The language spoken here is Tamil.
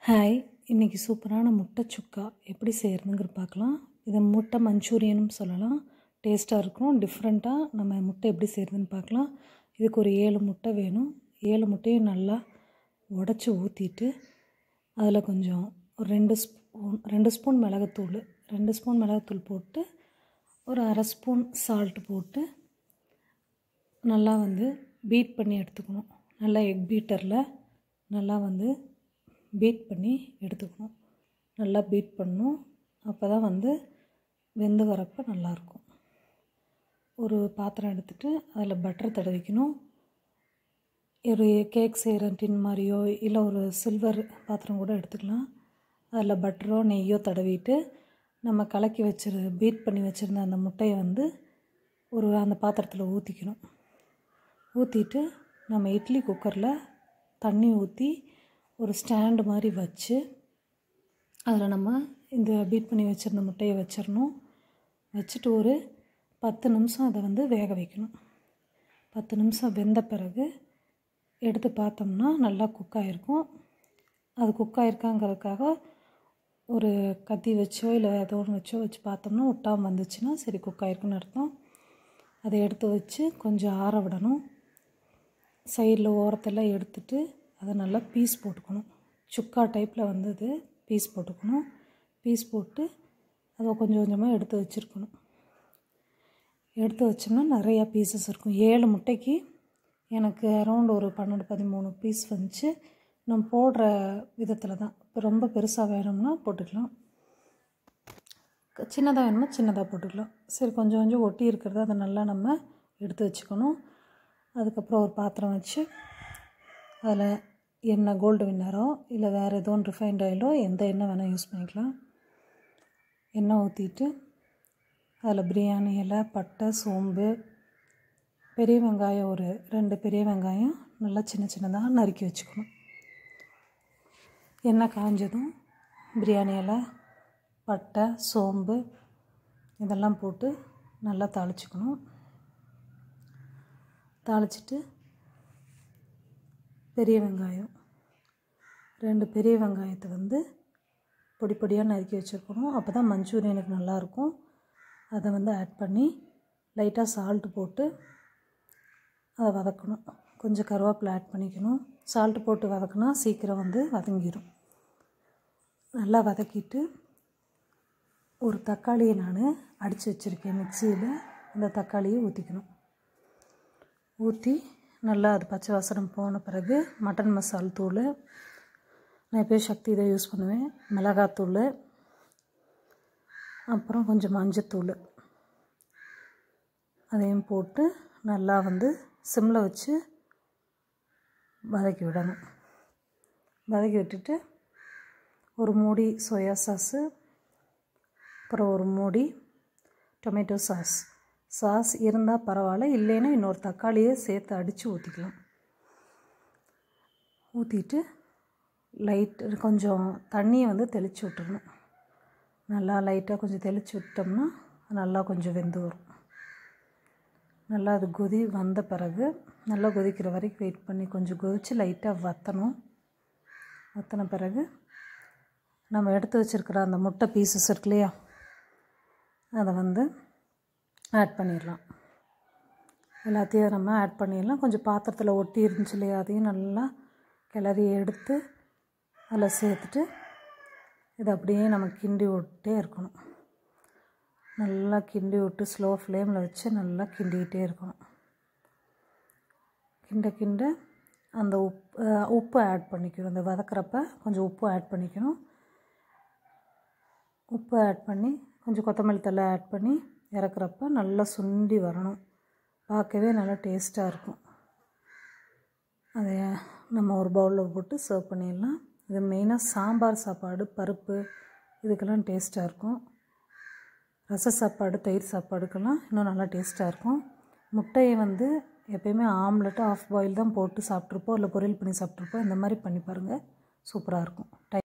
ஹாய் இன்றைக்கி சூப்பரான முட்டை சுக்கா எப்படி செய்கிறதுங்கிற பார்க்கலாம் இதை முட்டை மஞ்சூரியனும் சொல்லலாம் டேஸ்ட்டாக இருக்கும் டிஃப்ரெண்ட்டாக நம்ம முட்டை எப்படி செய்கிறதுன்னு பார்க்கலாம் இதுக்கு ஒரு ஏழு முட்டை வேணும் ஏழு முட்டையும் நல்லா உடச்சி ஊற்றிட்டு அதில் கொஞ்சம் ஒரு ரெண்டு ஸ்பூன் ரெண்டு ஸ்பூன் மிளகுத்தூள் ரெண்டு ஸ்பூன் மிளகுத்தூள் போட்டு ஒரு அரை ஸ்பூன் சால்ட் போட்டு நல்லா வந்து பீட் பண்ணி எடுத்துக்கணும் நல்லா எக் பீட்டரில் நல்லா வந்து பீட் பண்ணி எடுத்துக்கணும் நல்லா பீட் பண்ணணும் அப்போ தான் வந்து வெந்து வரப்போ நல்லாயிருக்கும் ஒரு பாத்திரம் எடுத்துகிட்டு அதில் பட்டர் தடவிக்கணும் ஒரு கேக் செய்கிற டின் மாதிரியோ இல்லை ஒரு சில்வர் பாத்திரம் கூட எடுத்துக்கலாம் அதில் பட்டரோ நெய்யோ தடவிட்டு நம்ம கலக்கி வச்சிரு பீட் பண்ணி வச்சுருந்த அந்த முட்டையை வந்து ஒரு அந்த பாத்திரத்தில் ஊற்றிக்கணும் ஊற்றிட்டு நம்ம இட்லி குக்கரில் தண்ணி ஊற்றி ஒரு ஸ்டாண்டு மாதிரி வச்சு அதில் நம்ம இந்த பீட் பண்ணி வச்சுருந்த முட்டையை வச்சிடணும் வச்சுட்டு ஒரு பத்து நிமிஷம் அதை வந்து வேக வைக்கணும் பத்து நிமிஷம் வெந்த பிறகு எடுத்து பார்த்தோம்னா நல்லா குக் ஆகிருக்கும் அது குக் ஆகிருக்காங்கிறதுக்காக ஒரு கத்தி வச்சோ இல்லை ஏதோ ஒன்று வச்சோ வச்சு பார்த்தோம்னா ஒட்டாமல் வந்துச்சுன்னா சரி குக் ஆகிருக்குன்னு அர்த்தம் அதை எடுத்து வச்சு கொஞ்சம் ஆற விடணும் சைடில் ஓரத்தெல்லாம் எடுத்துட்டு அதை நல்லா பீஸ் போட்டுக்கணும் சுக்கா டைப்பில் வந்தது பீஸ் போட்டுக்கணும் பீஸ் போட்டு அதை கொஞ்சம் கொஞ்சமாக எடுத்து வச்சுருக்கணும் எடுத்து வச்சோம்னா நிறையா பீசஸ் இருக்கும் ஏழு முட்டைக்கு எனக்கு அரௌண்ட் ஒரு பன்னெண்டு பதிமூணு பீஸ் வந்துச்சு நம்ம போடுற விதத்தில் தான் இப்போ ரொம்ப பெருசாக வேணும்னா போட்டுக்கலாம் சின்னதாக வேணுமா சின்னதாக போட்டுக்கலாம் சரி கொஞ்சம் கொஞ்சம் ஒட்டி இருக்கிறத அதை நல்லா நம்ம எடுத்து வச்சுக்கணும் அதுக்கப்புறம் ஒரு பாத்திரம் வச்சு அதில் எண்ணெய் கோல்டு வின்னரோ இல்லை வேறு எதுவும் ரிஃபைண்ட் ஆயிலோ எந்த எண்ணெய் வேணால் யூஸ் பண்ணிக்கலாம் எண்ணெய் ஊற்றிட்டு அதில் பிரியாணி இலை பட்டை சோம்பு பெரிய வெங்காயம் ஒரு ரெண்டு பெரிய வெங்காயம் நல்லா சின்ன சின்னதாக நறுக்கி வச்சுக்கணும் எண்ணெய் காஞ்சதும் பிரியாணி இலை பட்டை சோம்பு இதெல்லாம் போட்டு நல்லா தாளிச்சுக்கணும் தாளிச்சிட்டு பெரிய வெங்காயம் ரெண்டு பெரிய வெங்காயத்தை வந்து பொடி பொடியாக நறுக்கி வச்சுருக்கணும் அப்போ தான் மஞ்சூரியனுக்கு நல்லாயிருக்கும் அதை வந்து ஆட் பண்ணி லைட்டாக சால்ட்டு போட்டு அதை வதக்கணும் கொஞ்சம் கருவேப்பிலை ஆட் பண்ணிக்கணும் சால்ட்டு போட்டு வதக்கினா சீக்கிரம் வந்து வதங்கிடும் நல்லா வதக்கிட்டு ஒரு தக்காளியை நான் அடித்து வச்சுருக்கேன் மிக்சியில் அந்த தக்காளியை ஊற்றிக்கணும் ஊற்றி நல்லா அது பச்சை வாசனம் போன பிறகு மட்டன் மசால் தூள் நான் எப்போயும் சக்தி இதை யூஸ் பண்ணுவேன் மிளகாத்தூள் அப்புறம் கொஞ்சம் மஞ்சத்தூள் அதையும் போட்டு நல்லா வந்து சிம்மில் வச்சு வதக்கி விடணும் வதக்கி விட்டுட்டு ஒரு மூடி சோயா சாஸு அப்புறம் ஒரு மூடி டொமேட்டோ சாஸ் சாஸ் இருந்தால் பரவாயில்ல இல்லைன்னா இன்னொரு தக்காளியை சேர்த்து அடித்து ஊற்றிக்கலாம் ஊற்றிட்டு லைட் கொஞ்சம் தண்ணியை வந்து தெளித்து விட்டுறணும் நல்லா லைட்டாக கொஞ்சம் தெளித்து விட்டோம்னா நல்லா கொஞ்சம் வெந்து வரும் நல்லா அது கொதி வந்த பிறகு நல்லா கொதிக்கிற வரைக்கும் வெயிட் பண்ணி கொஞ்சம் கொதித்து லைட்டாக வற்றணும் வற்றின பிறகு நம்ம எடுத்து வச்சுருக்கிற அந்த முட்டை பீசஸ் இருக்கு இல்லையா அதை வந்து ஆட் பண்ணிடலாம் எல்லாத்தையும் நம்ம ஆட் பண்ணிடலாம் கொஞ்சம் பாத்திரத்தில் ஒட்டி இருந்துச்சு இல்லையா அதையும் நல்லா கிளறி எடுத்து அதில் சேர்த்துட்டு இதை அப்படியே நம்ம கிண்டி விட்டே இருக்கணும் நல்லா கிண்டி விட்டு ஸ்லோ ஃப்ளேமில் வச்சு நல்லா கிண்டிக்கிட்டே இருக்கணும் கிண்ட கிண்ட அந்த உப்பு உப்பு ஆட் பண்ணிக்கணும் அந்த வதக்கிறப்ப கொஞ்சம் உப்பு ஆட் பண்ணிக்கணும் உப்பு ஆட் பண்ணி கொஞ்சம் கொத்தமல்லி தலை ஆட் பண்ணி இறக்குறப்ப நல்லா சுண்டி வரணும் பார்க்கவே நல்லா டேஸ்ட்டாக இருக்கும் அதை நம்ம ஒரு பவுலில் போட்டு சர்வ் பண்ணிடலாம் இது மெயினாக சாம்பார் சாப்பாடு பருப்பு இதுக்கெல்லாம் டேஸ்ட்டாக இருக்கும் ரச சாப்பாடு தயிர் சாப்பாடுக்கெல்லாம் இன்னும் நல்லா டேஸ்ட்டாக இருக்கும் முட்டையை வந்து எப்பயுமே ஆம்லெட்டு ஆஃப் பாயில் தான் போட்டு சாப்பிட்ருப்போம் இல்லை பொரியல் பண்ணி சாப்பிட்ருப்போம் இந்த மாதிரி பண்ணி பாருங்கள் சூப்பராக இருக்கும்